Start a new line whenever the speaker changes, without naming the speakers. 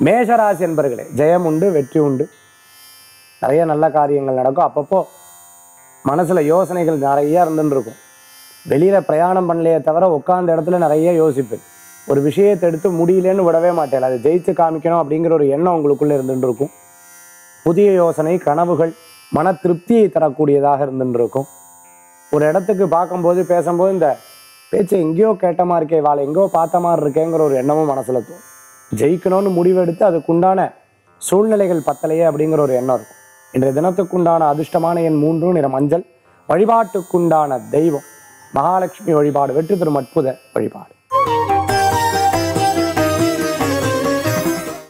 மேஷராசி என்பர்களே ஜெயம் உண்டு வெற்றி உண்டு நிறைய நல்ல காரியங்கள் நடக்கும் அப்பப்போ மனசுல யோசனைகள் நிறைய இருந்துட்டு இருக்கும் வெளியில பிரயாணம் பண்ணலையே தவிர உட்கார்ந்த இடத்துல நிறைய யோசிப்பேன் ஒரு விஷயத்தை எடுத்து முடியலன்னு விடவே மாட்டேன் அதை ஜெயிச்சு காமிக்கணும் அப்படிங்கிற ஒரு எண்ணம் உங்களுக்குள்ள இருந்துட்டு இருக்கும் புதிய யோசனை கனவுகள் மன திருப்தியை தரக்கூடியதாக இருந்துட்டு இருக்கும் ஒரு இடத்துக்கு பார்க்கும்போது பேசும்போது இந்த பேச்சை எங்கேயோ கேட்ட மாதிரி இருக்கே வாழை எங்கேயோ பார்த்த மாதிரி இருக்கேங்கிற ஒரு எண்ணமும் மனசுல தோணும் ஜெயிக்கணும்னு முடிவெடுத்து அதுக்குண்டான சூழ்நிலைகள் பத்தலையே அப்படிங்கிற ஒரு எண்ணம் இருக்கும் இன்றைய தினத்துக்குண்டான அதிர்ஷ்டமான எண் மூன்று நிற மஞ்சள் வழிபாட்டுக்குண்டான தெய்வம் மகாலட்சுமி வழிபாடு வெற்றி பெறும் அற்புத வழிபாடு